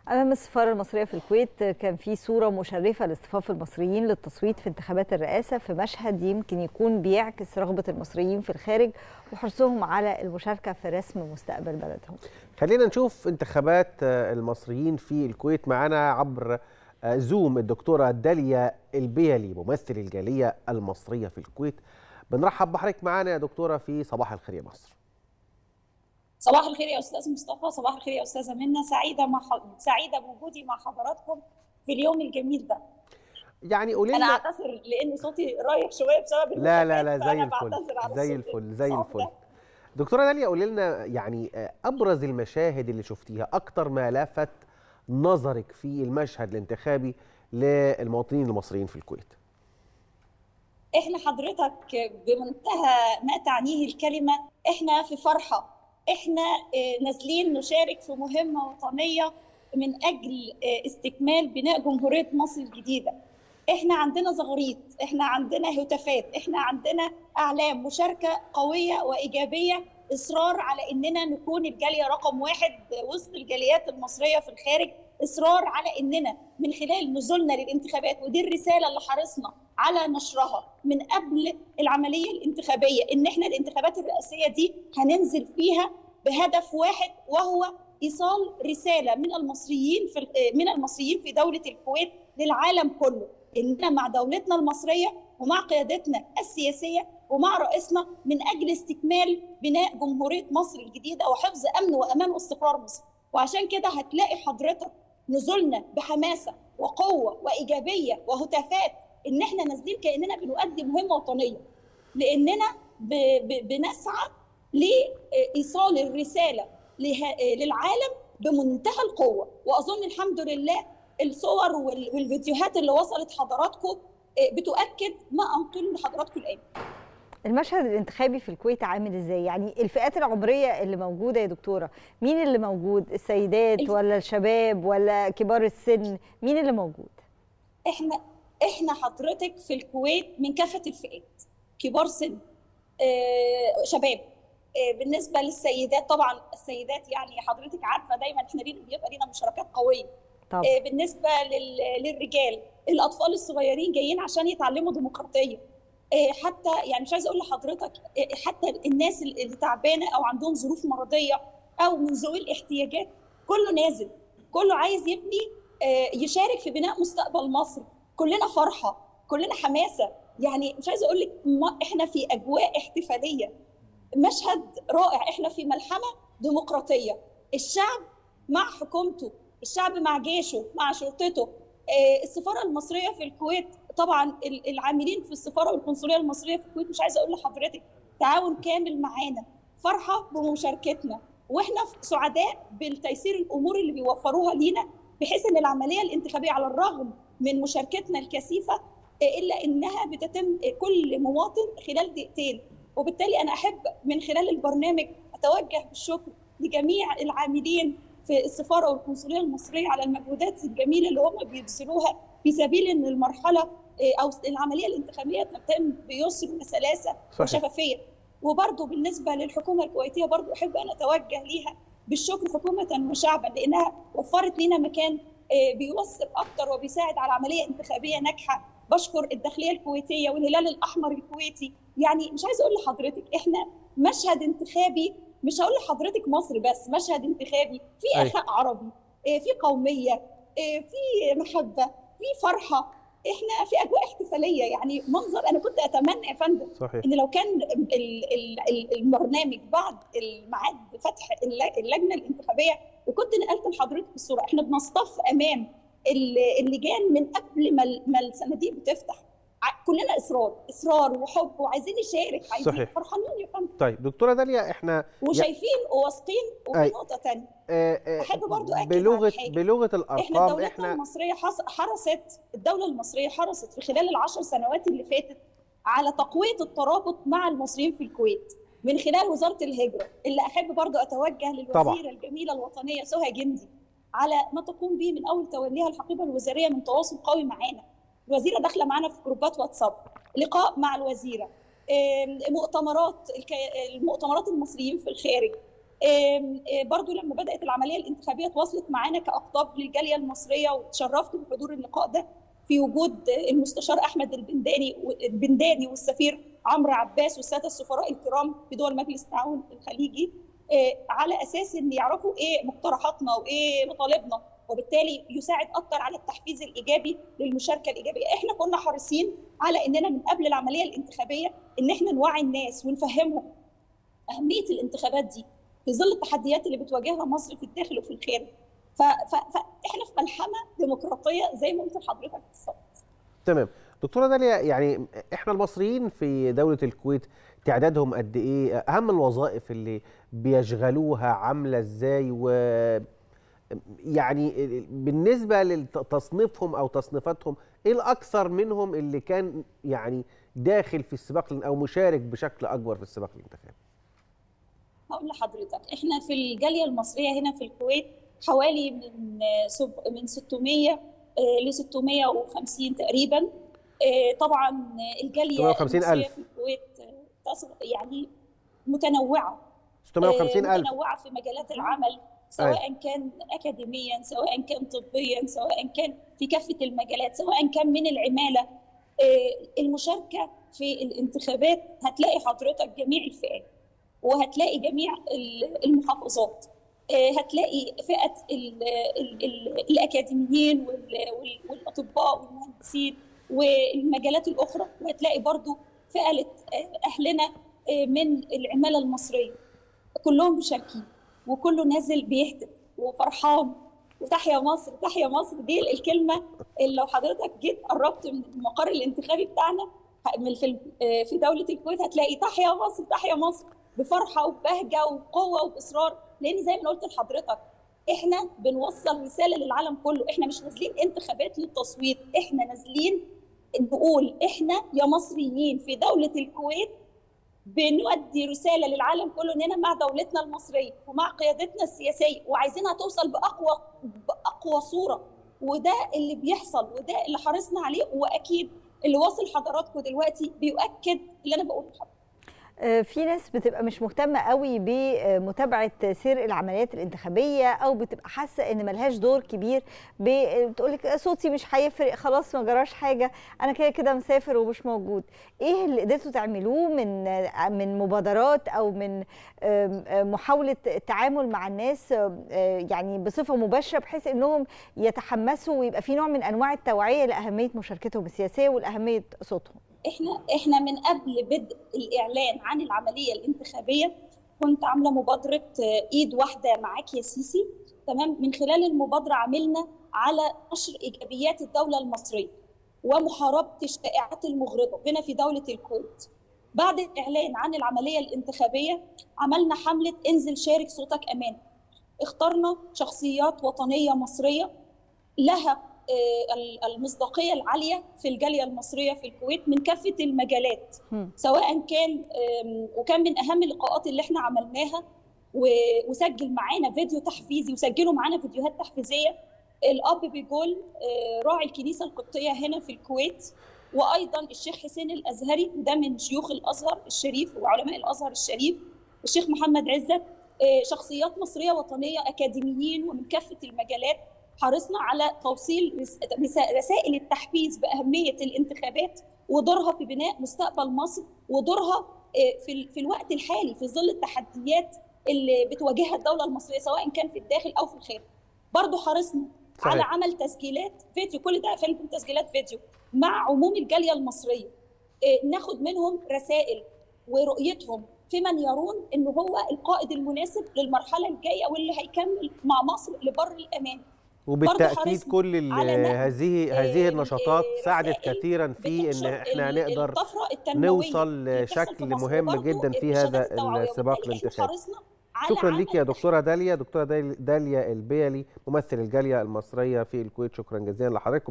أمام السفارة المصرية في الكويت كان في صورة مشرفة لاصطفاف المصريين للتصويت في انتخابات الرئاسة في مشهد يمكن يكون بيعكس رغبة المصريين في الخارج وحرصهم على المشاركة في رسم مستقبل بلدهم خلينا نشوف انتخابات المصريين في الكويت معنا عبر زوم الدكتورة داليا البيلي ممثل الجالية المصرية في الكويت بنرحب بحضرتك معنا يا دكتورة في صباح الخير يا مصر صباح الخير يا استاذ مصطفى صباح الخير يا استاذه منى سعيده مع ح... سعيده بوجودي مع حضراتكم في اليوم الجميل ده يعني قولي انا لنا اعتذر لان صوتي رايح شويه بسبب لا لا المشاكل، لا زي فأنا الفل بعتذر على زي الصوت الفل زي الصعب الفل ده. دكتورة داليا قولي لنا يعني ابرز المشاهد اللي شفتيها اكتر ما لفت نظرك في المشهد الانتخابي للمواطنين المصريين في الكويت احنا حضرتك بمنتهى ما تعنيه الكلمه احنا في فرحه احنا آه، نازلين نشارك في مهمه وطنيه من اجل آه، استكمال بناء جمهوريه مصر الجديده احنا عندنا زغاريط احنا عندنا هتافات احنا عندنا اعلام مشاركه قويه وايجابيه اصرار على اننا نكون الجاليه رقم واحد وسط الجاليات المصريه في الخارج اصرار على اننا من خلال نزولنا للانتخابات ودي الرساله اللي حرصنا على نشرها من قبل العمليه الانتخابيه ان احنا الانتخابات الرئاسيه دي هننزل فيها بهدف واحد وهو ايصال رساله من المصريين في من المصريين في دوله الكويت للعالم كله اننا مع دولتنا المصريه ومع قيادتنا السياسيه ومع رئيسنا من اجل استكمال بناء جمهوريه مصر الجديده وحفظ امن وامان واستقرار مصر وعشان كده هتلاقي حضرتك نزولنا بحماسه وقوه وايجابيه وهتافات ان احنا نازلين كاننا بنؤدي مهمه وطنيه لاننا ب... ب... بنسعى لايصال الرساله له... للعالم بمنتهى القوه واظن الحمد لله الصور وال... والفيديوهات اللي وصلت حضراتكم بتؤكد ما انقله لحضراتكم الان المشهد الانتخابي في الكويت عامل ازاي يعني الفئات العمريه اللي موجوده يا دكتوره مين اللي موجود السيدات الف- ولا الشباب ولا كبار السن مين اللي موجود احنا احنا حضرتك في الكويت من كافه الفئات كبار سن آه، شباب آه، بالنسبه للسيدات طبعا السيدات يعني حضرتك عارفه دايما احنا لينا بيبقى لينا مشاركات قويه طب آه، بالنسبه لل- للرجال الاطفال الصغيرين جايين عشان يتعلموا ديمقراطيه آه، حتى يعني مش عايزه اقول لحضرتك آه، حتى الناس اللي تعبانه او عندهم ظروف مرضيه او من ذوي الاحتياجات كله نازل كله عايز يبني آه، يشارك في بناء مستقبل مصر كلنا فرحه كلنا حماسه يعني مش عايزه اقول لك ما- احنا في اجواء احتفاليه مشهد رائع احنا في ملحمه ديمقراطيه الشعب مع حكومته الشعب مع جيشه مع شرطته آه، السفاره المصريه في الكويت طبعا ال- العاملين في السفاره والقنصليه المصريه في الكويت مش عايزه اقول لحضرتك تعاون كامل معانا فرحه بمشاركتنا واحنا سعداء بالتيسير الامور اللي بيوفروها لينا بحيث ان العمليه الانتخابيه على الرغم من مشاركتنا الكثيفه آه، الا انها بتتم آه، كل مواطن خلال دقيقتين وبالتالي انا احب من خلال البرنامج اتوجه بالشكر لجميع العاملين في السفاره والقنصليه المصريه على المجهودات الجميله اللي هم بيبذلوها في سبيل ان المرحله آه، او العمليه الانتخابيه تتم بيسر وسلاسه صحيح. وشفافيه وبرضه بالنسبه للحكومه الكويتيه برضه احب ان اتوجه ليها بالشكر حكومه وشعبا لانها وفرت لنا مكان آه، بيوثق اكتر وبيساعد على عمليه انتخابيه ناجحه بشكر الداخليه الكويتيه والهلال الاحمر الكويتي يعني مش عايزه اقول لحضرتك احنا مشهد انتخابي مش هقول لحضرتك مصر بس مشهد انتخابي في أي. اخاء عربي آه، في قوميه آه، في محبه في فرحه احنا في اجواء احتفاليه يعني منظر انا كنت اتمنى يا فندم صحيح ان لو كان ال- ال- ال- البرنامج بعد الميعاد فتح الل- اللجنه الانتخابيه وكنت نقلت لحضرتك الصوره احنا بنصطف امام ال- اللجان من قبل ما ال- ما الصناديق بتفتح ع- كلنا اصرار اصرار وحب وعايزين نشارك عايزين صحيح. فرحانين يا فندم طيب دكتوره داليا احنا وشايفين وواثقين أي. وفي نقطه ثانيه آه، آه، أحب برضو أكد بلغه على حاجة. بلغه احنا الارقام دولتنا احنا المصريه حص- حرصت الدوله المصريه حرصت في خلال العشر سنوات اللي فاتت على تقويه الترابط مع المصريين في الكويت من خلال وزاره الهجره اللي احب برضو اتوجه للوزيره طبعا. الجميله الوطنيه سهى جندي على ما تقوم به من اول توليها الحقيبه الوزاريه من تواصل قوي معانا الوزيره داخله معانا في جروبات واتساب لقاء مع الوزيره آم، مؤتمرات الك- المؤتمرات المصريين في الخارج برضو لما بدات العمليه الانتخابيه تواصلت معانا كاقطاب للجاليه المصريه وتشرفت بحضور اللقاء ده في وجود المستشار احمد البنداني البنداني والسفير عمرو عباس والساده السفراء الكرام في دول مجلس التعاون الخليجي على اساس ان يعرفوا ايه مقترحاتنا وايه مطالبنا وبالتالي يساعد اكثر على التحفيز الايجابي للمشاركه الايجابيه احنا كنا حريصين على اننا من قبل العمليه الانتخابيه ان احنا نوعي الناس ونفهمهم اهميه الانتخابات دي في ظل التحديات اللي بتواجهها مصر في الداخل وفي الخارج فاحنا في ملحمه ديمقراطيه زي ما قلت لحضرتك بالظبط تمام دكتوره داليا يعني احنا المصريين في دوله الكويت تعدادهم قد ايه اهم الوظائف اللي بيشغلوها عامله ازاي و يعني بالنسبه لتصنيفهم او تصنيفاتهم ايه الاكثر منهم اللي كان يعني داخل في السباق او مشارك بشكل اكبر في السباق الانتخابي هقول لحضرتك احنا في الجاليه المصريه هنا في الكويت حوالي من من 600 ل 650 تقريبا طبعا الجاليه المصريه ألف. في الكويت يعني متنوعه 650 ألف متنوعه في مجالات العمل سواء أي. كان اكاديميا سواء كان طبيا سواء كان في كافه المجالات سواء كان من العماله المشاركه في الانتخابات هتلاقي حضرتك جميع الفئات وهتلاقي جميع المحافظات هتلاقي فئه ال ال ال الاكاديميين والاطباء والمهندسين والمجالات الاخرى وهتلاقي برضو فئه اهلنا من العماله المصريه كلهم مشاركين وكله نازل بيهتف وفرحان وتحيا مصر تحيا مصر دي الكلمه اللي لو حضرتك جيت قربت من المقر الانتخابي بتاعنا في في دوله الكويت هتلاقي تحيا مصر تحيا مصر بفرحه وبهجه وقوه وباصرار لان زي ما قلت لحضرتك احنا بنوصل رساله للعالم كله احنا مش نازلين انتخابات للتصويت احنا نازلين نقول احنا يا مصريين في دوله الكويت بنودي رساله للعالم كله اننا مع دولتنا المصريه ومع قيادتنا السياسيه وعايزينها توصل باقوى باقوى صوره وده اللي بيحصل وده اللي حرصنا عليه واكيد اللي واصل حضراتكم دلوقتي بيؤكد اللي انا بقوله لحضرتك في ناس بتبقى مش مهتمه قوي بمتابعه سير العمليات الانتخابيه او بتبقى حاسه ان ملهاش دور كبير بتقول لك صوتي مش هيفرق خلاص ما جراش حاجه انا كده كده مسافر ومش موجود ايه اللي قدرتوا تعملوه من من مبادرات او من محاوله التعامل مع الناس يعني بصفه مباشره بحيث انهم يتحمسوا ويبقى في نوع من انواع التوعيه لاهميه مشاركتهم السياسيه ولاهميه صوتهم احنا احنا من قبل بدء الاعلان عن العمليه الانتخابيه كنت عامله مبادره ايد واحده معاك يا سيسي تمام من خلال المبادره عملنا على نشر ايجابيات الدوله المصريه ومحاربه الشائعات المغرضه هنا في دوله الكويت بعد الاعلان عن العمليه الانتخابيه عملنا حمله انزل شارك صوتك امان اخترنا شخصيات وطنيه مصريه لها المصداقيه العاليه في الجاليه المصريه في الكويت من كافه المجالات سواء كان وكان من اهم اللقاءات اللي احنا عملناها وسجل معانا فيديو تحفيزي وسجلوا معانا فيديوهات تحفيزيه الاب بيقول راعي الكنيسه القبطيه هنا في الكويت وايضا الشيخ حسين الازهري وده من شيوخ الازهر الشريف وعلماء الازهر الشريف الشيخ محمد عزت شخصيات مصريه وطنيه اكاديميين ومن كافه المجالات حرصنا على توصيل رسائل التحفيز باهميه الانتخابات ودورها في بناء مستقبل مصر ودورها في في الوقت الحالي في ظل التحديات اللي بتواجهها الدوله المصريه سواء كان في الداخل او في الخارج. برضه حرصنا صحيح. على عمل تسجيلات فيديو كل ده فيلم تسجيلات فيديو مع عموم الجاليه المصريه ناخد منهم رسائل ورؤيتهم في من يرون انه هو القائد المناسب للمرحله الجايه واللي هيكمل مع مصر لبر الامان. وبالتاكيد كل هذه هذه النشاطات ساعدت كثيرا في ان احنا نقدر نوصل لشكل مهم جدا في هذا السباق الانتخابي شكرا لك يا دكتوره داليا دكتوره داليا البيلي ممثل الجاليه المصريه في الكويت شكرا جزيلا لحضرتك